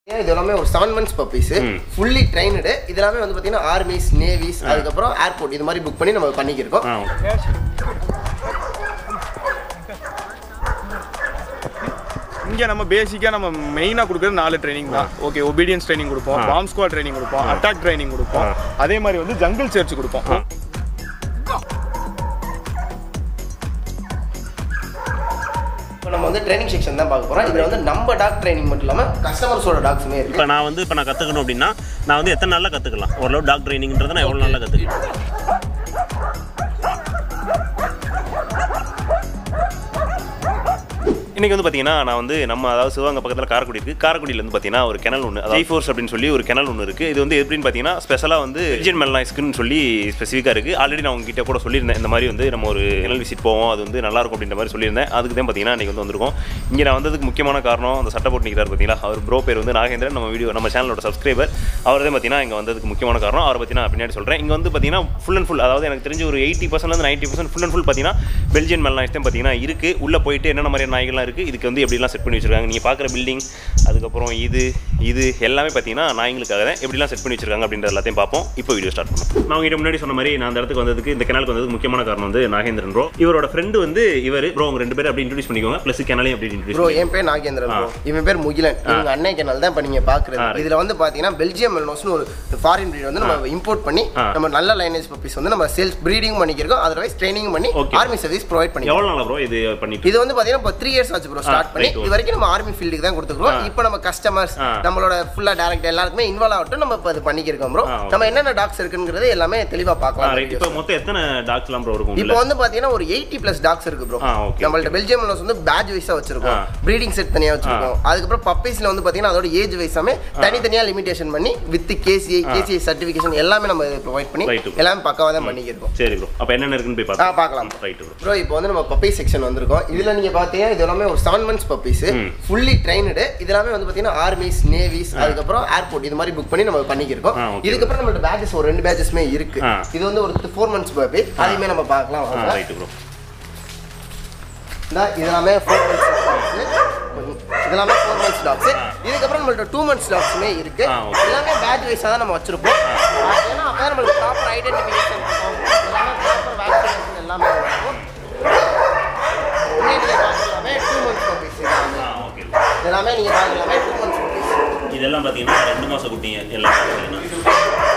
ஏன் இது எல்லாமே ஒரு seven months puppies fully trained இது எல்லாமே வந்து பார்த்தீங்கன்னா ஆர்மிஸ் நேவிஸ் அதுக்கப்புறம் ஏர்போர்ட் இது மாதிரி புக் பண்ணி நம்ம பண்ணிக்கிருக்கோம் ஆ ஓகே இங்கே நம்ம பேசிக்காக நம்ம மெயினாக கொடுக்குறது நாலு ட்ரைனிங் தான் ஓகே ஒபீடியன்ஸ் ட்ரைனிங் கொடுப்போம் பாம் ஸ்குவாட் ட்ரைனிங் கொடுப்போம் அட்டாக் ட்ரைனிங் கொடுப்போம் அதே மாதிரி வந்து ஜங்கிள் சர்ச் கொடுப்போம் இப்போ நம்ம வந்து ட்ரைனிங் செக்ஷன் தான் பார்க்க போகிறோம் இதில் வந்து நம்ம டாக் ட்ரைனிங் மட்டும் இல்லாமல் கஸ்டமர்ஸோட டாக்ஸுமே இருக்கு இப்போ நான் வந்து இப்போ நான் கற்றுக்கணும் அப்படின்னா நான் வந்து எத்தனை நாளில் கற்றுக்கலாம் ஓரளவு டாக் ட்ரைனிங்ன்றதை நான் எவ்வளோ நாளில் கற்றுக்கலாம் இன்னைக்கு வந்து பார்த்தீங்கன்னா நான் வந்து நம்ம அதாவது சிவகங்கை பக்கத்தில் காரைக்குடி இருக்குது காரைக்குடியில் வந்து பார்த்தீங்கன்னா ஒரு கிணல் ஒன்று அதாவது ஃபோர்ஸ் அப்படின்னு சொல்லி ஒரு கிணல் ஒன்று இருக்குது இது வந்து எப்படின்னு பார்த்தீங்கன்னா ஸ்பெஷலாக வந்து விஜயன் மெல்நாய்ஸ்க்குன்னு சொல்லி ஸ்பெசிஃபிக்காக இருக்குது ஆல்ரெடி நான் உங்ககிட்ட கூட சொல்லியிருந்தேன் இந்த மாதிரி வந்து நம்ம ஒரு கிணல் விசிட் போவோம் அது வந்து நல்லா இருக்கும் அப்படின்ற மாதிரி சொல்லியிருந்தேன் அதுக்கு தான் பார்த்தீங்கன்னா இன்றைக்கி வந்து வந்திருக்கோம் இங்கே நான் வந்ததுக்கு முக்கியமான காரணம் அந்த சட்டை போட்டு நிற்கிறார் பார்த்தீங்களா அவர் ப்ரோ பேர் வந்து நாகேந்திரன் நம்ம வீடியோ நம்ம சேனலோட சப்ஸ்கிரைபர் அவர் தான் பார்த்தீங்கன்னா இங்கே வந்ததுக்கு முக்கியமான காரணம் அவரை பற்றி நான் பின்னாடி சொல்கிறேன் இங்கே வந்து பார்த்தீங்கன்னா ஃபுல் அண்ட் ஃபுல் அதாவது எனக்கு தெரிஞ்சு ஒரு எயிட்டி பர்சன்ட்லேருந்து ninety percent full and full பார்த்தீங்கன்னா பெல்ஜியன் மெல்நாய்ஸ் தான் பார்த்தீங்கன்னா இருக்குது உள்ளே போயிட்டு என்னென்ன மாதிரியான நாய்கள்லாம் இருக்குது இதுக்கு வந்து எப்படிலாம் செட் பண்ணி வச்சிருக்காங்க நீங்கள் பார்க்குற பில்டிங் அதுக்கப்புறம் இது இது எல்லாமே பார்த்தீங்கன்னா நாய்களுக்காக தான் எப்படிலாம் செட் பண்ணி வச்சிருக்காங்க அப்படின்ற எல்லாத்தையும் பார்ப்போம் இப்போ வீடியோ ஸ்டார்ட் பண்ணுவோம் நான் உங்ககிட்ட முன்னாடி சொன்ன மாதிரி நான் அந்த இடத்துக்கு வந்ததுக்கு இந்த கெனாலுக்கு வந்ததுக்கு முக்கியமான காரணம் வந்து நாகேந்திரன் ப்ரோ இவரோட ஃப்ரெண்டு வந்து இவர் ப்ரோ உங்க ரெண்டு பேரும் அப்படி இன்ட்ரடியூஸ் பண்ணிக்கோங்க ப்ளஸ் கெனாலையும் அப்படி இன்ட்ரடியூஸ் ப்ரோ என் பேர் நாகேந்திரன் ப்ரோ இவன் பேர் முகிலன் இவங்க அண்ணன் கேனல் தான் இப்போ நீங்கள் பார்க்குறது இதில் வந்து பார்த்தீங்கன்னா பெல்ஜியம் மெல்னோஸ்னு ஒரு ஃபாரின் breed வந்து நம்ம இம்போர்ட் பண்ணி நம்ம நல்ல லைனேஜ் பப்பீஸ் வந்து நம்ம சேல்ஸ் ப்ரீடிங் பண்ணிக்கிறோம் அதர்வைஸ் ட்ரைனிங் பண்ணி Okay. ஆர்மி சர்வீஸ் ப்ரொவைட் பண்ணி எவ்வளோ நாளா ப்ரோ இது பண்ணிட்டு இது வந்து பார்த்தீங்கன்னா இப்போ த்ரீ இயர்ஸ் ஆச்சு ப்ரோ ஸ்டார்ட் பண்ணி right, okay. இது வரைக்கும் நம்ம ஆர்மி ஃபீல்டுக்கு தான் கொடுத்துருக்கோம் இப்போ நம்ம கஸ்டமர்ஸ் ஆ. நம்மளோட ஃபுல்லாக டேரக்ட் எல்லாருக்குமே இன்வால்வ் ஆகட்டும் நம்ம இப்போ இது பண்ணிக்கிறோம் ப்ரோ ஆ, okay. நம்ம என்னென்ன டாக்ஸ் இருக்குங்கிறது எல்லாமே தெளிவாக பார்க்கலாம் ரைட் இப்போ மொத்தம் எத்தனை டாக்ஸ்லாம் ப்ரோ இருக்கும் இப்போ உள்ள வந்து பாத்தீங்கன்னா ஒரு எயிட்டி பிளஸ் டாக்ஸ் இருக்கு ப்ரோ ஆ, okay, நம்மள்ட்ட பெல்ஜியம் லோஸ் வந்து பேட்ச் வைஸா வச்சிருக்கோம் ஆ. ப்ரீடிங் செட் தனியா வச்சிருக்கோம் அதுக்கப்புறம் பப்பீஸ்ல வந்து பாத்தீங்கன்னா அதோட ஏஜ் வைஸாமே தனித்தனியா லிமிடேஷன் பண்ணி வித் கேசிஐ கேசிஐ சர்டிஃபிகேஷன் எல்லாமே நம்ம ப்ரொவைட் பண்ணி Right, bro. எல்லாமே பக்காவா தான் பண்ணிக்கிருக்கோம் சரி ப்ரோ அப்போ என்னென்ன இருக்குன்னு போய் ஆ பார்த்தா பார்க்கலாம் ரைட் ப்ரோ ப்ரோ இப்போ வந்து நம்ம பப்பி செக்ஷன் வந்திருக்கோம் இதுல நீங்க பாத்தீங்கன்னா இது எல்லாமே ஒரு seven months puppies fully trained இது எல்லாமே வந்து பாத்தீங்கன்னா ஆர்மிஸ் நேவிஸ் அதுக்கப்புறம் ஏர்போர்ட் இது மாதிரி புக் பண்ணி நம்ம பண்ணிக்கிருக்கோம் ஆ, okay. இதுக்கப்புறம் நம்மளோட பேட்சஸ் ஒரு ரெண்டு பேட்சஸ்மே இருக்கு ஆ. இது வந்து ஒரு ஃபோர் மந்த்ஸ் பப்பி அதையுமே நம்ம பார்க்கலாம் ஆ வாங்க. ரைட் ப்ரோ இந்த இதெல்லாமே ஃபோர் மந்த்ஸ் டாக்ஸ் இதெல்லாமே ஃபோர் மந்த்ஸ் டாக்ஸ் இதுக்கப்புறம் நம்மள்ட்ட டூ மந்த்ஸ் டாக்ஸுமே இருக்கு ஆ, okay. எல்லாமே பேட்ச் வைஸாக தான் நம்ம வச்சிருப்போம் ஏன்னா அப்போ நம்மளுக்கு ப்ராப்பர் ஐடென்டிஃபிகேஷன் இருக்கும் எல்லாமே ப்ராப்பர் வேக்சினேஷன் எல்லாமே இருக்கும் இன்னும் நீங்கள் பார்க்கலாமே டூ மந்த்ஸ் பப்பீஸ் ஆ ஓகே எல்லாமே நீங்கள் பார்க்கலாமே டூ மந்த்ஸ் பப்பீஸ் இதெல்லாம் பார்த்தீங்கன்னா ரெண்டு மாதம் குட்டிங்க எல்லாம் பார்த்தீங்கன்னா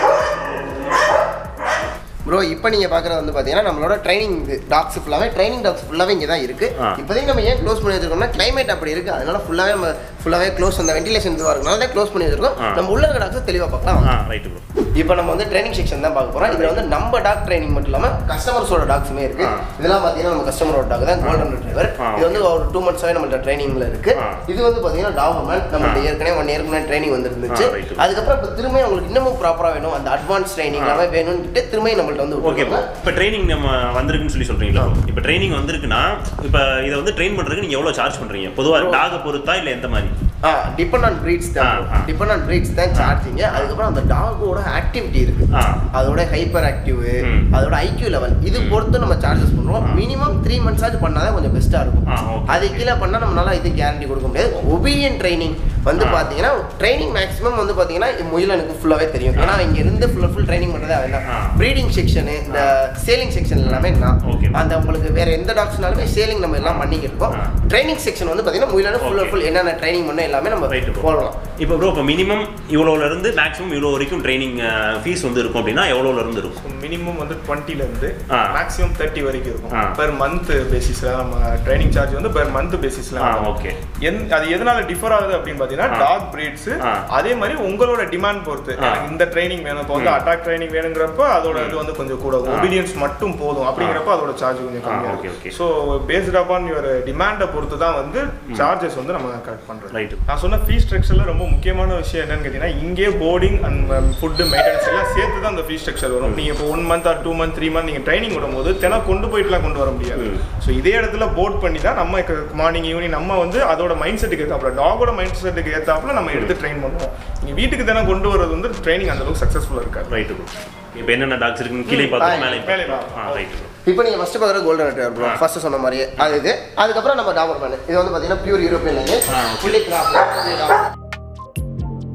ப்ரோ இப்போ நீங்கள் பார்க்குறது வந்து பார்த்தீங்கன்னா நம்மளோட ட்ரைனிங் டாக்ஸ் ஃபுல்லாகவே ட்ரைனிங் டாக்ஸ் ஃபுல்லாகவே இங்கே தான் இருக்குது ஆ. இப்போதைக்கு நம்ம ஏன் க்ளோஸ் பண்ணி வச்சிருக்கோம்னா climate அப்படி இருக்குது அதனால ஃபுல்லாகவே நம்ம ஃபுல்லாகவே க்ளோஸ் அந்த வென்டிலேஷன் இதுவாக இருக்கனால தான் க்ளோஸ் பண்ணி வச்சிருக்கோம் ஆ. நம்ம உள்ள இருக்க டாக்ஸ் தெளிவாக பார்க்கலாம் ஆ ரைட் ப்ரோ இப்போ நம்ம வந்து ட்ரைனிங் செக்ஷன் தான் பார்க்க போகிறோம் இதில் வந்து நம்ம டாக் ட்ரைனிங் மட்டும் இல்லாமல் கஸ்டமர்ஸோட டாக்ஸுமே இருக்குது ஆ. இதெல்லாம் பார்த்தீங்கன்னா நம்ம கஸ்டமரோட டாக் தான் கோல்டன் ரிட்ரைவர் ஆ, இது வந்து ஒரு டூ மந்த்ஸாகவே நம்மள்ட்ட ட்ரைனிங்கில் இருக்குது ஆ. இது வந்து பார்த்தீங்கன்னா டாகுமன் நம்மள்ட்ட ஏற்கனவே ஒன் இயருக்கு முன்னாடி ட்ரைனிங் வந்துருந்துச்சு ஆ, right. அதுக்கப்புறம் இப்போ திரும்ப உங்களுக்கு இன்னமும் ப்ராப்பராக வேணும் அந்த அட்வான்ஸ் ட்ரைனிங் எல்லாமே வேணும்னு திரும்ப நம்மள்ட்ட வந்து ஓகே ப்ரோ விட்டுருக்காங்க. இப்போ ட்ரைனிங் நம்ம வந்திருக்குன்னு சொல்லி சொல்றீங்களா இப்போ ட்ரைனிங் வந்திருக்குன்னா இப்போ இதை வந்து ட்ரெயின் பண்றதுக்கு நீங்க எவ்வளவு சார்ஜ் பண்றீங்க பொதுவாக டாகை பொறுத்தா இல்லை எந்த மாதிரி ஆ டிபெண்ட் ஆன் பிரீட்ஸ் தான் ஆ, ஆ. டிபெண்ட் ஆன் பிரீட்ஸ் தான் சார்ஜிங்க அதுக்கப்புறம் அந்த டாகோட ஆக்டிவிட்டி இருக்கு ஆ. அதோட ஹைப்பர் ஆக்டிவ் ம். அதோட ஐக்யூ லெவல் இது பொறுத்து நம்ம சார்ஜஸ் பண்றோம் மினிமம் த்ரீ மந்த்ஸ் ஆச்சு பண்ணாதான் கொஞ்சம் பெஸ்ட்டாக ஆ, இருக்கும் okay. அது கீழே பண்ணா நம்மளால இது கேரண்டி கொடுக்க முடியாது ஒபீடியன் ட்ரைனிங் வந்து ஆ. பாத்தீங்கன்னா ட்ரைனிங் மேக்ஸிமம் வந்து பாத்தீங்கன்னா முயல் எனக்கு ஃபுல்லாவே தெரியும் ஏன்னா இங்க இருந்து ஃபுல் ஃபுல் ட்ரைனிங் பண்றதே அவன் தான் ஆ. ப்ரீடிங் செக்ஷன் இந்த சேலிங் செக்ஷன் எல்லாமே நான் Okay. அந்த உங்களுக்கு வேற எந்த டாக்ஸ்னாலுமே சேலிங் நம்ம எல்லாம் பண்ணிக்கிருக்கோம் ஆ. ட்ரைனிங் செக்ஷன் வந்து பாத்தீங்கன்னா முயலான ஃபுல் Okay. ஃபுல் என்னென்ன ட்ரைனிங் பண்ண எல்லாமே நம்ம ரைட் ப்ரோ போடலாம் இப்போ ப்ரோ இப்போ மினிமம் இவ்வளோல இருந்து மேக்ஸிமம் இவ்வளோ வரைக்கும் ட்ரைனிங் ஃபீஸ் வந்து இருக்கும் அப்படின்னா எவ்வளோல இருந்து இருக்கும் மினிமம் வந்து 20 ல இருந்து ஆ. மேக்ஸிமம் தேர்ட்டி வரைக்கும் இருக்கும் ஆ. பெர் மந்த் பேசிஸ்ல நம்ம ட்ரைனிங் சார்ஜ் வந்து பெர் மந்த் பேசிஸ்ல ஆ ஓகே என் அது எதனால டிஃபர் ஆகுது அப்படின்னு பார்த்தீங்கன்னா ஆ. டாக் பிரீட்ஸ் ஆ. அதே மாதிரி உங்களோட டிமாண்ட் பொறுத்து ஆ. எனக்கு இந்த ட்ரைனிங் வேணும் இப்போ வந்து அட்டாக் ட்ரைனிங் வேணுங்கிறப்ப அதோட இது வந்து கொஞ்சம் கூட ஒபீடியன்ஸ் மட்டும் போதும் அப்படிங்கிறப்ப அதோட சார்ஜ் கொஞ்சம் ஆ, கம்மியாக okay, okay. இருக்கும் ஸோ பேஸ்ட் அப்பான் யுவர் டிமாண்டை பொறுத்து தான் வந்து சார்ஜஸ் வந்து நம்ம கரெக்ட் பண்ணுறோம் ரைட் நான் சொன்ன ஃபீ ஸ்ட்ரக்சரில் ரொம்ப முக்கியமான விஷயம் என்னன்னு கேட்டீங்கன்னா இங்கே போர்டிங் அண்ட் ஃபுட்டு மெயின்டெனன்ஸ் எல்லாம் சேர்த்து தான் அந்த ஃபீ ஸ்ட்ரக்சர் வரும் நீங்கள் இப்போ one month or two month three month நீங்கள் ட்ரைனிங் விடும்போது தினம் கொண்டு போயிட்டுலாம் கொண்டு வர முடியாது ம். ஸோ இதே இடத்துல போர்ட் பண்ணி தான் நம்ம மார்னிங் ஈவினிங் நம்ம வந்து அதோட மைண்ட் செட்டுக்கு ஏற்றாப்புல டாகோட மைண்ட் செட்டுக்கு ஏற்றாப்புல நம்ம எடுத்து ட்ரெயின் பண்ணுவோம் நீங்கள் வீட்டுக்கு தினம் கொண்டு வரது வந்து ட்ரைனிங் அந்த அளவுக்கு சக்ஸஸ்ஃபுல்லாக இருக்காது ரைட் ப்ரோ இப்போ என்னென்ன டாக்ஸ் இருக்குன்னு கீழே பார்த்தோம் மேலே மேலே ஆ ரைட் ப்ரோ இப்போ நீங்கள் ஃபஸ்ட்டு பார்க்குறது கோல்டன் ரெட்ரீவர் ப்ரோ ஃபர்ஸ்ட் சொன்ன மாதிரியே அது இது அதுக்கப்புறம் நம்ம டாபர் மேன் இது வந்து பார்த்தீங்கன்னா பியூர் யூரோப்பியன் லைன் ஆ, okay. ஃபுல்லி கிராஃப்ட்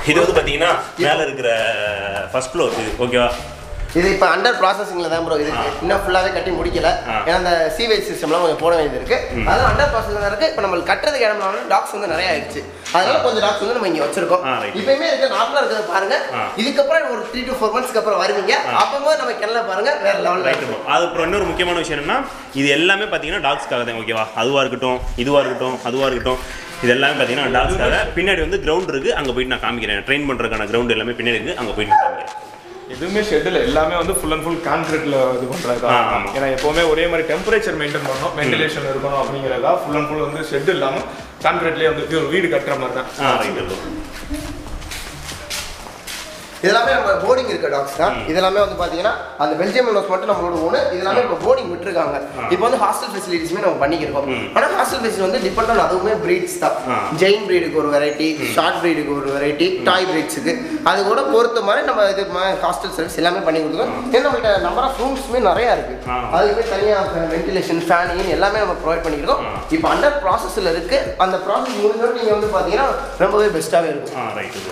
இது வந்து பார்த்தீங்கன்னா மேலே இருக்கிற ஃபர்ஸ்ட் ஃப்ளோர் இது ஓகேவா இது இப்போ அண்டர் ப்ராசஸிங்ல தான் ப்ரோ இருக்கு இன்னும் ஃபுல்லாவே கட்டி முடிக்கல ஆ. ஏன்னா அந்த சீவேஜ் சிஸ்டம்லாம் கொஞ்சம் போட வேண்டியது இருக்கு அதெல்லாம் அண்டர் ப்ராசஸிங் இருக்கு இப்போ நம்மளுக்கு கட்டுறதுக்கு இடம்லாம் டாக்ஸ் வந்து நிறைய ஆயிடுச்சு அதனால கொஞ்சம் டாக்ஸ் வந்து நம்ம இங்க வச்சிருக்கோம் ஆ, right. இப்பயுமே இருக்க நார்மலா இருக்கிறத பாருங்க ஆ. இதுக்கப்புறம் ஒரு த்ரீ டு ஃபோர் மந்த்ஸ்க்கு அப்புறம் வருவீங்க அப்போ நம்ம கிணல பாருங்க வேற லெவலில் ரைட் இருக்கும் அது அப்புறம் இன்னொரு முக்கியமான விஷயம் என்னன்னா இது எல்லாமே பார்த்தீங்கன்னா டாக்ஸ்க்காக தான் ஓகேவா அதுவாக இருக்கட்டும் இதுவாக இருக்கட்டும் அதுவாக இருக்கட்டும் இது எல்லாமே பார்த்தீங்கன்னா டாக்ஸ்க்காக பின்னாடி வந்து கிரவுண்ட் இருக்குது அங்கே போயிட்டு நான் காமிக்கிறேன் ட்ரெயின் பண்ணுறதுக்கான கிரவுண்ட் எல்லாமே பின்னாடி இருக்குது அங்கே போயிட்டு நான் காமிக்கிறேன் எதுவுமே ஷெட்டில் எல்லாமே வந்து ஃபுல் அண்ட் ஃபுல் கான்கிரீட்ல இது பண்றது ஆ, ஆமா. ஏன்னா எப்பவுமே ஒரே மாதிரி டெம்பரேச்சர் மெயின்டைன் பண்ணணும் வென்டிலேஷன் இருக்கணும் அப்படிங்கிறதா ஃபுல் அண்ட் ஃபுல் வந்து ஷெட் இல்லாம கான்கிரீட்லேயே வந்து இது ஒரு வீடு கட்டுற மாதிரி தான் ஆ ரைட் இதெல்லாமே நம்ம போர்டிங் இருக்க டாக்ஸ் தான் இதெல்லாமே வந்து பாத்தீங்கன்னா அந்த பெல்ஜியம் ஹவுஸ் மட்டும் நம்மளோட ஒன்று இதெல்லாமே இப்போ போர்டிங் விட்டுருக்காங்க இப்போ வந்து ஹாஸ்டல் ஃபெசிலிட்டிஸ்மே நம்ம பண்ணிக்கிறோம் ஆனால் ஹாஸ்டல் ஃபெசிலிட்டி வந்து டிபெண்ட் ஆன் அதுவுமே பிரீட்ஸ் தான் ஆ. ஜெயின் பிரீடுக்கு ஒரு வெரைட்டி ஷார்ட் பிரீடுக்கு ஒரு வெரைட்டி டாய் பிரீட்ஸுக்கு அது கூட பொறுத்த மாதிரி நம்ம இது ஹாஸ்டல் சர்வீஸ் எல்லாமே பண்ணி கொடுத்துருக்கோம் ஏன்னா நம்மகிட்ட நம்பர் ஆஃப் ரூம்ஸுமே நிறையா இருக்கு ஆ. அதுக்குமே தனியாக வென்டிலேஷன் ஃபேனிங் எல்லாமே நம்ம ப்ரொவைட் பண்ணியிருக்கோம் இப்போ அண்டர் ப்ராசஸில் இருக்கு அந்த ப்ராசஸ் முடிஞ்சோட நீங்கள் வந்து பார்த்தீங்கன்னா ரொம்பவே பெஸ்ட்டாகவே இருக்கும் ஆ ரைட்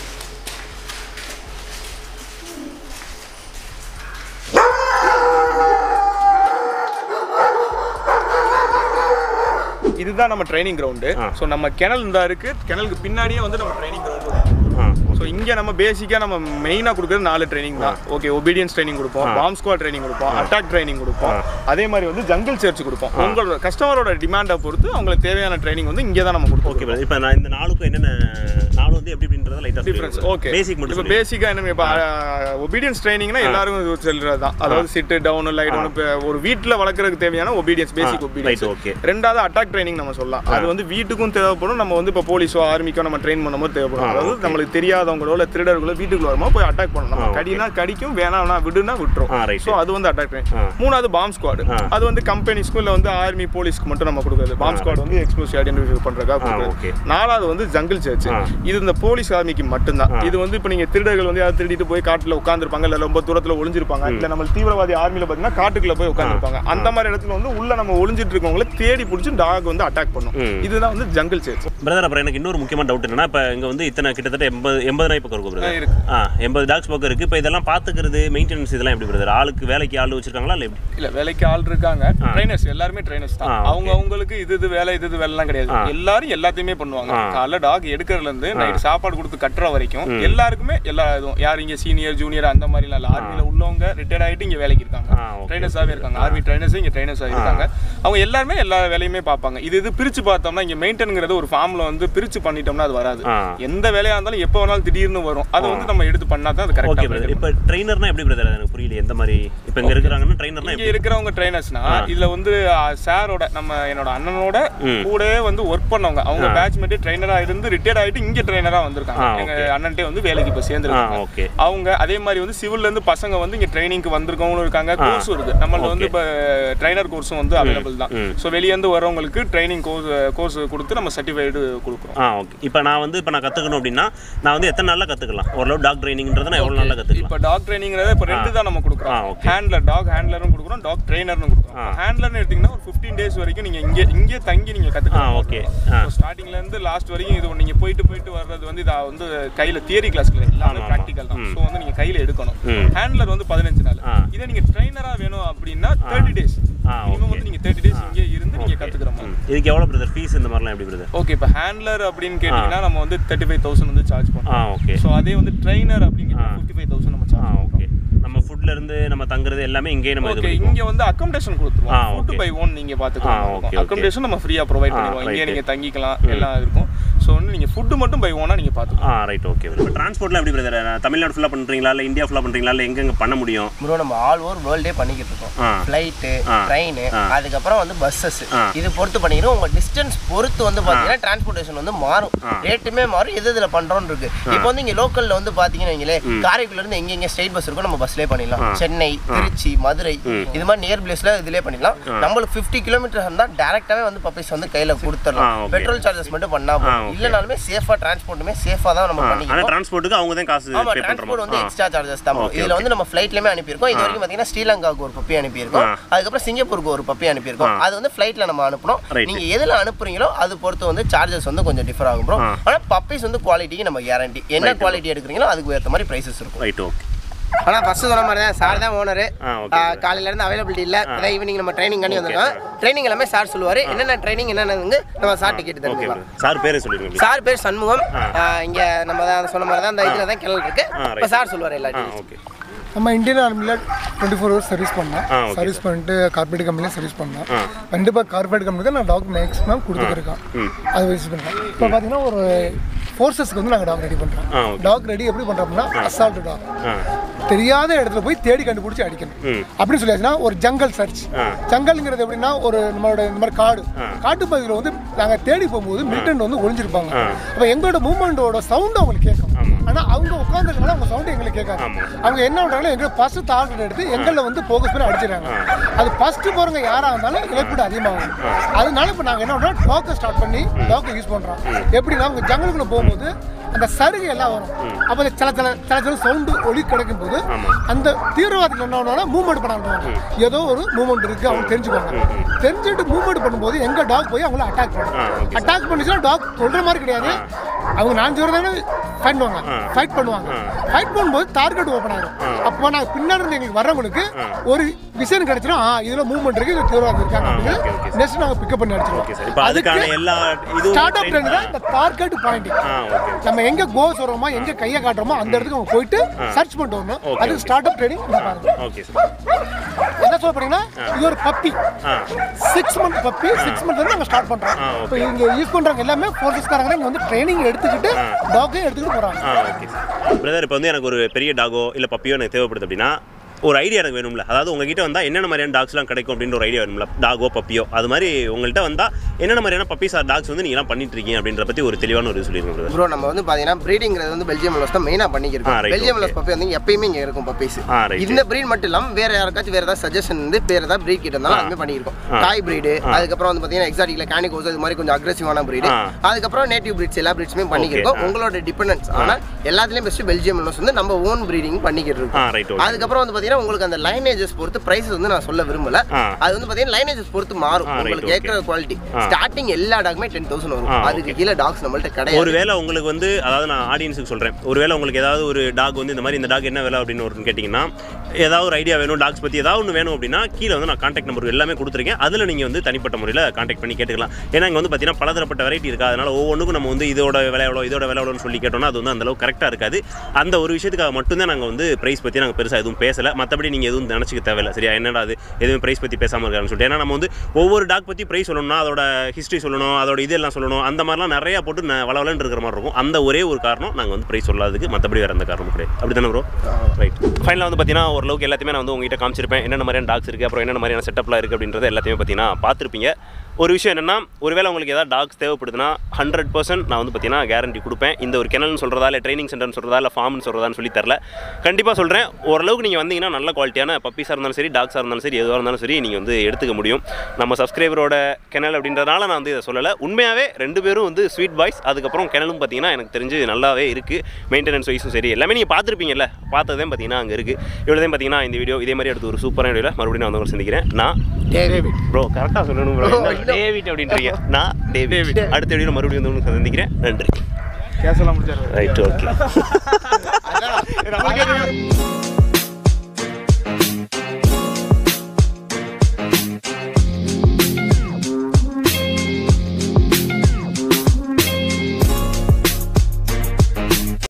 இதுதான் நம்ம ட்ரைனிங் கிரவுண்டு ஆ. ஸோ நம்ம கிணல் இந்த இருக்கு கிணலுக்கு பின்னாடியே வந்து நம்ம ட்ரைனிங் கிரவுண்டு ஆ ஸோ இங்கே நம்ம பேசிக்காக நம்ம மெயினாக கொடுக்குறது நாலு ட்ரைனிங் தான் ஓகே ஒபீடியன்ஸ் ட்ரைனிங் கொடுப்போம் ஆ. பாம் ஸ்குவாட் ட்ரைனிங் கொடுப்போம் அட்டாக் ட்ரைனிங் கொடுப்போம் அதே மாதிரி வந்து ஜங்கிள் சர்ச் கொடுப்போம் உங்களோட கஸ்டமரோட டிமாண்டை பொறுத்து அவங்களுக்கு தேவையான ட்ரைனிங் வந்து இங்கே தான் நம்ம ஓகே கொடுப்போம் பிரதர் இப்போ நான் இந்த நாளுக்கும் என்னென்ன நாலு வந்து எப்படி அப்படின்றத லைட்டாக டிஃப்ரென்ஸ் ஓகே பேசிக் இப்போ மட்டும் சொல்லுங்க. பேசிக்காக என்ன இப்போ ஒபீடியன்ஸ் ட்ரைனிங்னா எல்லாருக்கும் இது சொல்றது தான் அதாவது சிட்டு டவுன் லைட் இப்போ ஒரு வீட்டில் வளர்க்குறதுக்கு தேவையான obedience basic right obedience okay ரெண்டாவது அட்டாக் ட்ரைனிங் நம்ம சொல்லலாம் அது வந்து வீட்டுக்கும் தேவைப்படும் நம்ம வந்து இப்போ போலீஸோ ஆர்மிக்கோ நம்ம ட்ரெயின் பண்ணும்போது தேவைப்படும் ஆ, அதாவது okay. நம்மளுக்கு தெரியாதவங்களோ இல்லை திருடர்களோ வீட்டுக்குள்ள வரும்போது போய் அட்டாக் பண்ணணும் நம்ம ஆ, okay. கடினா கடிக்கும் வேணாம்னா விடுனா விட்டுரும் ஆ, right. ஸோ அது வந்து அட்டாக் ட்ரைனிங் ஆ. மூணாவது பாம் ஸ்குவாட் ஆ. அது வந்து கம்பெனிஸ்க்கும் இல்லை வந்து ஆர்மி போலீஸ்க்கு மட்டும் நம்ம கொடுக்குறது பாம் ஸ்குவாட் வந்து எக்ஸ்ப்ளோசிவ் ஐடென்டிஃபை பண்ணுறதுக்காக ஆ, okay. கொடுக்குறது நாலாவது வந்து ஜங்கிள் சர்ச் ஆ. இது இந்த போலீஸ் ஆர்மிக்கு மட்டும்தான் ஆ. இது வந்து இப்போ நீங்க திருடர்கள் வந்து யாராவது திருடிட்டு போய் காட்டுல உட்காந்துருப்பாங்க இல்லை ரொம்ப தூரத்துல ஒளிஞ்சிருப்பாங்க இல்லை நம்ம தீவிரவாதி ஆர்மியில் பார்த்தீங்கன்னா காட்டுக்குள்ள போய் உட்காந்துருப்பாங்க அந்த மாதிரி இடத்துல வந்து உள்ள நம்ம ஒளிஞ்சிட்டு இருக்கவங்கள தேடி பிடிச்சி டாக் வந்து அட்டாக் பண்ணும் ம். இதுதான் வந்து ஜங்கிள் சர்ச் பிரதர் அப்புறம் எனக்கு இன்னொரு முக்கியமான டவுட் என்னன்னா இப்போ இங்கே வந்து இத்தனை கிட்டத்தட்ட எண்பது எண்பது நாய் பக்கம் இருக்கும் ஆ, பிரதர் இருக்கு. ஆ எண்பது டாக்ஸ் பக்கம் இருக்குது இப்போ இதெல்லாம் பார்த்துக்கிறது மெயின்டெனன்ஸ் இதெல்லாம் எப்படி பிரதர் ஆளுக்கு வேலைக்கு ஆள் வச்சிருக்காங்களா இல்லை எப்படி இல்ல வேலைக்கு ஆள் இருக்காங்க ட்ரைனர்ஸ் எல்லாருமே ட்ரைனர்ஸ் தான் ஆ, okay. அவங்க அவங்களுக்கு இது இது வேலை இது இது வேலைலாம் கிடையாது ஆ. எல்லாரும் எல்லாத்தையுமே பண்ணுவாங்க ஆ. காலைல டாக் எடுக்கிறதுல இருந்து நைட் சாப்பாடு கொடுத்து கட்டுற வரைக்கும் எல்லாருக்குமே எல்லா இதுவும் யார் இங்க சீனியர் ஜூனியர் அந்த மாதிரி இல்ல ஆர்மில உள்ளவங்க ரிட்டையர்ட் ஆயிட்டு இங்க வேலைக்கு இருக்காங்க ஆ, okay, ட்ரைனர்ஸாவே இருக்காங்க ஆர்மி ட்ரைனர்ஸ் இங்க ட்ரைனர்ஸா இருக்காங்க அவங்க எல்லாருமே எல்லா வேலையுமே பார்ப்பாங்க இது இது பிரிச்சு பார்த்தோம்னா இங்க மெயின்டைன்ங்கிறது ஒரு ஃபார்ம்ல வந்து பிரிச்சு பண்ணிட்டோம்னா அது வராது ஆ. எந்த வேலையா இருந்தாலும் எப்போ வேணாலும் திடீர்னு வரும் அதை வந்து நம்ம எடுத்து பண்ணா தான் அது ஓகே கரெக்டாக பிரதர் இப்போ ட்ரைனர்னா எப்படி பிரதர் எனக்கு புரியல எந்த மாதிரி இப்போ இங்கே இருக்கிறாங்கன்னா ட்ரைனர்னா இங்க எப்படி இருக்கிறவங்க ட்ரைனர்ஸ்னா இதுல வந்து சாரோட நம்ம என்னோட அண்ணனோட ம். கூடவே வந்து ஒர்க் பண்ணவங்க அவங்க ஆ. பேட்ச்மேட் ட்ரைனரா இருந்து ரிட்டையர்ட் ஆயிட்டு இங்க ட்ரைனரா வந்திருக்காங்க ஆ, எங்க okay. அண்ணன்ட்டே வந்து வேலைக்கு இப்ப ஆ சேர்ந்துருக்காங்க ஓகே அவங்க அதே மாதிரி வந்து சிவில்ல இருந்து பசங்க வந்து இங்க ட்ரைனிங்க்கு வந்திருக்கவங்களும் இருக்காங்க கோர்ஸ் இருக்கு நம்மள வந்து Okay. இப்ப ட்ரைனர் கோர்ஸும் வந்து அவைலபிள் தான் ம். ஸோ வெளியே இருந்து வரவங்களுக்கு ட்ரைனிங் கோர்ஸ் கோர்ஸ் கொடுத்து நம்ம சர்டிஃபைடு கொடுக்குறோம் ஆ ஓகே இப்போ நான் வந்து இப்போ நான் கற்றுக்கணும் அப்படின்னா நான் வந்து எத்தனை நாளில் கற்றுக்கலாம் ஓரளவு டாக் ட்ரைனிங்ன்றதை நான் எவ்வளோ நாளில் கற்றுக்கலாம் இப்போ டாக் ட்ரைனிங்கிறத இப்போ ரெண்டு தான் நம்ம ஆ, கொடுக்குறோம் okay. ஹேண்ட்லர் டாக் ஹேண்ட்லரும் கொடுக்குறோம் டாக் ட்ரைனர்னு கொடுக்குறோம் ஹேண்ட்லர்னு எடுத்தீங்கன்னா ஒரு ஃபிஃப்டீன் டேஸ் வரைக்கும் நீங்க இங்கே இங்கே தங்கி நீங்க ஆ கற்றுக்கலாம் ஓகே ஆ ஸ்டார்டிங்ல இருந்து லாஸ்ட் வரைக்கும் இது நீங்க போயிட்டு போயிட்டு வர்றது வந்து இதை வந்து கையில தியரி கிளாஸ்ல எல்லாமே ஆமா, ப்ராக்டிக்கல் தான் ம். ஸோ வந்து நீங்க கையில எடுக்கணும் ம். ஹேண்ட்லர் வந்து பதினஞ்சு நாள் ஆ. இதே நீங்க ட்ரைனரா வேணும் அப்படின்னா தேர்ட்டி டேஸ் ஆ, மினிமம் okay. வந்து நீங்க தேர்ட்டி டேஸ் இங்கே இருந்து நீங்க Okay. கத்துக்கிற மாதிரி ம். இதுக்கு எவ்வளோ பிரதர் ஃபீஸ் இந்த மாதிரிலாம் எப்படி பிரதர் ஓகே இப்போ ஹேண்ட்லர் அப்படின்னு கேட்டிங்கன்னா நம்ம வந்து தேர்ட்டி ஃபைவ் தௌசண்ட் வந்து சார்ஜ் ஆ பண்ணுவோம் ஓகே ஸோ அதே வந்து ட்ரைனர் அப்படின்னு ஆ. ஃபிஃப்டி ஃபைவ் தௌசண்ட் நம்ம ஆ சார்ஜ் ஓகே நம்ம ஃபுட்ல இருந்து நம்ம தங்குறது எல்லாமே இங்கேயே நம்ம இது ஓகே பண்ணிக்குவோம் இங்க வந்து அக்கமடேஷன் ஆ, கொடுத்துருவோம் ஃபுட் okay. பை ஓன் நீங்க ஆ, okay, பாத்துக்கலாம் okay. அக்கமடேஷன் நம்ம ஃப்ரீயா ப்ரொவைட் ஆ, பண்ணிடுவோம் இங்கே right. நீங்க தங்கிக்கலாம் எல்லாம் இருக்கும் ஸோ வந்து நீங்க ஃபுட் மட்டும் பை ஓனா நீங்க பாத்துக்கலாம் ஆ ரைட் ஓகே இப்போ ட்ரான்ஸ்போர்ட்லாம் எப்படி பிரதர் தமிழ்நாடு ஃபுல்லாக பண்ணுறீங்களா இல்லை இந்தியா ஃபுல்லாக பண்ணுறீங்களா இல்லை எங்கெங்க பண்ண முடியும் ப்ரோ நம்ம ஆல் ஓவர் வேர்ல்டே பண்ணிக்கிட்டு இருக்கோம் ஆ. ஃப்ளைட்டு ஆ. ட்ரெயின் ஆ. அதுக்கப்புறம் வந்து பஸ்ஸஸ் ஆ. இது பொறுத்து பண்ணிக்கிறோம் உங்க டிஸ்டன்ஸ் பொறுத்து வந்து பாத்தீங்கன்னா டிரான்ஸ்போர்ட்டேஷன் வந்து மாறும் ஆ. ரேட்டுமே மாறும் எது இதுல பண்றோம்னு இருக்கு இப்போ வந்து இங்க லோக்கல்ல வந்து பாத்தீங்கன்னா வைங்களே காரைக்குடில இருந்து எங்க எங்க ஸ்டேட் பஸ் இருக்கோ நம்ம பஸ்லயே பண்ணிடலாம் ஆ. சென்னை திருச்சி மதுரை இது மாதிரி நியர் பிளேஸ்ல இதுலயே பண்ணிடலாம் நம்மளுக்கு 50 கிலோமீட்டர் இருந்தா டேரக்டாவே வந்து பப்பீஸ் வந்து கையில ஆ, கொடுத்துடலாம் okay. பெட்ரோல் சார்ஜஸ் மட்டும் பண்ணா ஆ, போதும் okay. இல்லைனாலுமே சேஃபா டிரான்ஸ்போர்ட்டுமே சேஃபா தான் நம்ம ஆனால் பண்ணிக்கிறோம் டிரான்ஸ்போர்ட்டுக்கு அவங்க தான் காசு ஆமா பே டிரான்ஸ்போர்ட் வந்து பண்ணுறோம் எக்ஸ்ட்ரா சார்ஜஸ் தான் Okay, இதுல வந்து நம்ம ஃப்ளைட்லயுமே அனுப்பியிருக்கோம் இது வரைக்கும் பாத்தீங்கன்னா ஸ்ரீலங்காவுக்கு ஒரு பப்பி அனுப்பியிருக்கோம் ஆ. அதுக்கப்புறம் சிங்கப்பூருக்கு ஒரு பப்பி அனுப்பியிருக்கோம் ஆ. அது வந்து ஃப்ளைட்ல நம்ம அனுப்புறோம் Right. நீங்க எதுல அனுப்புறீங்களோ அது பொறுத்து வந்து சார்ஜஸ் வந்து கொஞ்சம் டிஃபர் ஆகும் ப்ரோ ஆ. ஆனா பப்பீஸ் வந்து குவாலிட்டிக்கு நம்ம கேரண்டி என்ன Right. குவாலிட்டி எடுக்கிறீங்களோ அதுக்கு ஏற்ற மாதிரி பிரைசஸ் இருக்கும் ரைட் ஓகே ஆனா ஃபர்ஸ்ட் சொன்ன மாதிரி தான் சார் தான் ஓனர் ஆ, okay. காலையில இருந்து அவைலபிலிட்டி இல்ல அதான் ஈவினிங் நம்ம ட்ரைனிங் பண்ணி வந்திருக்கோம் ட்ரைனிங் எல்லாமே சார் சொல்லுவாரு என்னென்ன ட்ரைனிங் என்னென்ன வந்து நம்ம சார் டிக்கெட் ஓகே தெரிஞ்சுக்கலாம் சார் பேரே சொல்லிடுங்க சார் பேர் சண்முகம் ஆ, இங்க நம்ம தான் சொன்ன மாதிரி தான் அந்த இதுல தான் கிணல் இருக்கு ஆ, right. இப்போ சார் சொல்லுவார் எல்லா ஆ details. ஓகே நம்ம இந்தியன் ஆர்மியில் டுவெண்ட்டி ஃபோர் ஹவர்ஸ் சர்வீஸ் பண்ணோம் ஆ, okay. சர்வீஸ் பண்ணிட்டு கார்பரேட் கம்பெனியில் சர்வீஸ் பண்ணோம் ஆ. கண்டிப்பாக கார்பரேட் கம்பெனி தான் நான் டாக் மேக்ஸிமம் கொடுத்துருக்கேன் அதை யூஸ் பண்ணுறேன் இப்போ பார்த்தீங்கன்னா ஒரு ஃபோர்ஸஸ்க்கு வந்து நாங்கள் டாக் ரெடி ஆ, பண்ணுறோம் okay. டாக் ரெடி எப்படி பண்ணுறோம்னா அசால்ட் டாக் ஆ தெரியாத இடத்துல போய் தேடி கண்டுபிடிச்சி அடிக்கணும் ம். அப்படின்னு சொல்லியாச்சுன்னா ஒரு ஜங்கல் சர்ச் ஆ. ஜங்கல்ங்கிறது எப்படின்னா ஒரு நம்மளோட இந்த மாதிரி காடு காட்டு பகுதியில் வந்து நாங்கள் தேடி போகும்போது மிலிட்டன்ட் வந்து ஒளிஞ்சிருப்பாங்க ஆ. அப்போ எங்களோட மூவ்மெண்ட்டோட சவுண்ட் அவங்களுக்கு கேட்கும் ஆனால் அவங்க உட்காந்துருக்கனால அவங்க சவுண்ட் எங்களுக்கு கேட்காது ஆமா. அவங்க என்ன பண்ணுறாங்கன்னா எங்களை ஃபர்ஸ்ட் டார்கெட் எடுத்து எங்களை வந்து ஃபோக்கஸ் பண்ணி அடிச்சிடறாங்க அது ஃபர்ஸ்ட் போகிறவங்க யாராக இருந்தாலும் இழப்பீடு அதிகமாகும் அதனால இப்போ நாங்கள் என்ன பண்ணுறோம் டாக்கை ஸ்டார்ட் பண்ணி டாக்கை யூஸ் பண்ணுறோம் எப்படின்னா அவங்க ஜங்கலுக்குள்ள போகும்போது அந்த சருகு எல்லாம் வரும் அப்போ அந்த சில சில சில சில சவுண்டு ஒளி கிடைக்கும் போது அந்த தீவிரவாதிகள் என்ன பண்ணுவாங்க மூவ்மெண்ட் பண்ண ஆரம்பிப்பாங்க ஏதோ ஒரு மூவ்மெண்ட் இருக்கு அவங்க தெரிஞ்சுக்குவாங்க தெரிஞ்சுட்டு மூவ்மெண்ட் பண்ணும்போது எங்க டாக் போய் அவங்கள அட்டாக் பண்ணும் அட்டாக் பண்ணிச்சுன்னா டாக் சொல்ற மாதிரி கிடையாது அவங்க நான் சொல்றதானே ஃபைட் பண்ணுவாங்க ஃபைட் பண்ணுவாங்க ஃபைட் பண்ணும்போது டார்கெட் ஓப்பன் ஆயிரும் அப்போ நாங்க பின்னாடி இருந்து எங்களுக்கு வர்றவங்களுக்கு ஒரு விஷயம் கிடைச்சிடும் ஆ இதுல மூவ்மெண்ட் இருக்கு இது தீவிரவாதி இருக்காங்க okay, okay, அப்படின்னு நெக்ஸ்ட் நாங்க பிக்கப் பண்ணி ஓகே சார் இப்போ அடிச்சிருவோம் அதுக்கான எல்லா இதுவும் ஸ்டார்ட் அப் training- ட்ரெண்ட் தான் இந்த டார்கெட் பாயிண்ட் ஆ ஓகே நம்ம எங்க கோ சொல்றோமோ எங்க கையை காட்டுறோமோ அந்த இடத்துக்கு அவங்க போயிட்டு சர்ச் பண்ணிட்டு வரணும் Okay, அது okay. ஸ்டார்ட் அப் ட்ரைனிங் பாருங்க ஓகே சார் என்ன சொல்ல போறீங்கன்னா இது ஒரு பப்பி ஆ six month puppy six month வந்து நாங்க ஸ்டார்ட் பண்றோம் ஆ, okay. இப்போ இங்க யூஸ் பண்றவங்க எல்லாமே ஃபோர்ஸஸ்காரங்க இங்க வந்து ட்ரைனிங் எடுத்துக்கிட்டு டாக்கையும் எடுத்துக்கிட்டு போறாங்க ஆ ஓகே சார் பிரதர் இப்போ வந்து எனக்கு ஒரு பெரிய டாகோ இல்லை பப்பியோ எனக்கு தேவைப்படுது அப்படின்னா ஒரு ஐடியா எனக்கு வேணும்ல அதாவது உங்ககிட்ட வந்தால் என்னென்ன மாதிரியான டாக்ஸ்லாம் கிடைக்கும் அப்படின்ற ஒரு ஐடியா வேணும்ல டாகோ பப்பியோ அது மாதிரி உங்கள்கிட்ட வந்தால் என்னென்ன மாதிரியான பப்பீஸ் ஆர் டாக்ஸ் வந்து நீங்களாம் பண்ணிட்டு இருக்கீங்க அப்படின்ற பற்றி ஒரு தெளிவான ஒரு சொல்லிருங்க பிரதர் ப்ரோ நம்ம வந்து பாத்தீங்கன்னா ப்ரீடிங்கிறது வந்து பெல்ஜியம் லோஸ் தான் மெயினா ஆ, பண்ணிக்கிறோம் right, பெல்ஜியம் okay. லோஸ் பப்பி வந்து எப்பயுமே இங்க இருக்கும் பப்பீஸ் ஆ, right. இந்த ப்ரீட் மட்டும் இல்லாம வேற யாருக்காச்சும் வேற ஏதாவது சஜஷன் வந்து வேற ஏதாவது ப்ரீட் கிட்ட இருந்தாலும் அதுமே பண்ணியிருக்கோம் டாய் பிரீடு அதுக்கப்புறம் வந்து பாத்தீங்கன்னா எக்ஸாட்டிக்ல கேனிகோஸ் இது மாதிரி கொஞ்சம் அக்ரெசிவான பிரீடு ஆ. அதுக்கப்புறம் நேட்டிவ் பிரீட்ஸ் எல்லா பிரீட்ஸுமே பண்ணிக்கிறோம் ஆ. உங்களோட டிபெண்டன்ஸ் ஆனா எல்லாத்துலயும் பெஸ்ட் பெல்ஜியம் லோஸ் வந்து நம்ம ஓன் ப்ரீடிங் பண்ணிக்கிட்டு ஆ இருக்கோம் ரைட் ஓகே அதுக்கப்புறம் வந்து பாத்தீங்கன்னா உங்களுக்கு அந்த லைனேஜஸ் பொறுத்து பிரைஸ் வந்து நான் சொல்ல விரும்பல ஆ. அது வந்து பாத்தீங்கன்னா லைனேஜஸ் பொறுத்து மாறும் ஆ, right, உங்களுக்கு okay. கேட்கற குவாலிட்டி ஆ. ஸ்டார்டிங் எல்லா டாக்குமே டென் தௌசண்ட் ஆ, வரும் அதுக்கு கீழே டாக்ஸ் நம்மள்ட்ட கிடையாது ஒருவேளை உங்களுக்கு வந்து அதாவது நான் ஆடியன்ஸுக்கு சொல்கிறேன் ஒருவேளை உங்களுக்கு ஏதாவது ஒரு டாக் வந்து இந்த மாதிரி இந்த டாக் என்ன விலை அப்படின்னு ஒரு கேட்டிங்கன்னா ஏதாவது ஒரு ஐடியா வேணும் டாக்ஸ் பற்றி ஏதாவது ஒன்று வேணும் அப்படின்னா கீழே வந்து நான் காண்டாக்ட் நம்பர் எல்லாமே கொடுத்துருக்கேன் அதில் நீங்கள் வந்து தனிப்பட்ட முறையில் காண்டாக்ட் பண்ணி கேட்டுக்கலாம் ஏன்னா இங்கே வந்து பார்த்தீங்கன்னா பலதரப்பட்ட வெரைட்டி இருக்கா அதனால ஒவ்வொன்றுக்கும் நம்ம வந்து இதோட விலை எவ்வளோ இதோட விலை எவ்வளோன்னு சொல்லி கேட்டோம்னா அது வந்து அந்தளவு கரெக்டாக இருக்காது அந்த ஒரு விஷயத்துக்காக மட்டும்தான் நாங்கள் வந்து ப்ரைஸ் பற்றி நாங்கள் பெருசாக எதுவும் பேசலை மற்றபடி நீங்கள் எதுவும் நினச்சிக்க தேவையில்லை சரியா என்னடா அது எதுவும் ப்ரைஸ் பற்றி பேசாமல் இருக்காருன்னு சொல்லிட்டு ஏன்னா நம்ம வந்து ஒவ்வொரு டாக் பற்றி ப்ரைஸ் சொல்லணும்னா அதோட ஹிஸ்ட்ரி சொல்லணும் அதோட இதெல்லாம் சொல்லணும் அந்த மாதிரிலாம் நிறையா போட்டு ந- வளவலன்னு இருக்கிற மாதிரி இருக்கும் அந்த ஒரே ஒரு காரணம் நாங்கள் வந்து ப்ரைஸ் சொல்லாததுக்கு மற்றபடி வேறு அந்த காரணம் கிடையாது அப்படி தானே ப்ரோ ரைட் ஃபைனலாக வந்து பார்த்தீங்கன்னா ஓரளவுக்கு எல்லாத்தையுமே நான் வந்து உங்ககிட்ட காமிச்சிருப்பேன் என்னென்ன மாதிரியான டாக்ஸ் இருக்குது அப்புறம் என்னென்ன மாதிரியான செட்டப்லாம் இருக்குது அப்படின்றத எல்லாத்தையுமே பார்த்தீங்கன்னா பார்த்துருப்பீங்க ஒரு விஷயம் என்னென்னா ஒருவேளை உங்களுக்கு ஏதாவது டாக்ஸ் தேவைப்படுதுன்னா ஹண்ட்ரட் பர்சன்ட் நான் வந்து பார்த்தீங்கன்னா கேரண்டி கொடுப்பேன் இந்த ஒரு கிணல்னு சொல்கிறதா இல்லை ட்ரைனிங் சென்டர்னு சொல்கிறதா இல்லை ஃபார்ம்னு சொல்கிறதான்னு சொல்லி தரல கண்டிப்பாக சொல்கிறேன் ஓரளவுக்கு நீங்கள் வந்தீங்கன்னா நல்ல குவாலிட்டியான பப்பீஸாக இருந்தாலும் சரி டாக்ஸாக இருந்தாலும் சரி எதுவாக இருந்தாலும் சரி நீங்கள் வந்து எடுத்துக்க முடியும் நம்ம சப்ஸ்கிரைபரோட கிணல் அப்படின்றதுனால நான் வந்து இதை சொல்லலை உண்மையாகவே ரெண்டு பேரும் வந்து ஸ்வீட் பாய்ஸ் அதுக்கப்புறம் கிணலும் பார்த்தீங்கன்னா எனக்கு தெரிஞ்சு நல்லாவே இருக்குது மெயின்டெனன்ஸ் வைஸும் சரி எல்லாமே நீங்கள் பார்த்துருப்பீங்கல்ல பார்த்ததே பார்த்தீங்கன்னா அங்கே இருக்குது இவ்வளோதான் பார்த்தீங்கன்னா இந்த வீடியோ இதே மாதிரி அடுத்து ஒரு சூப்பரான வீடியோவில் மறுபடியும் நான் வந்து சந்திக்கிறேன் நான் டேவிட் ப்ரோ கரெக்டாக சொல்லணும் ப்ரோ Bro, இல்ல. டேவிட் அப்படின்றீங்க நான் டேவிட் அடுத்த வீடியோ மறுபடியும் வந்து உங்களுக்கு சந்திக்கிறேன் நன்றி கேஸ் எல்லாம் முடிச்சாரு ரைட் ஓகே அதான்.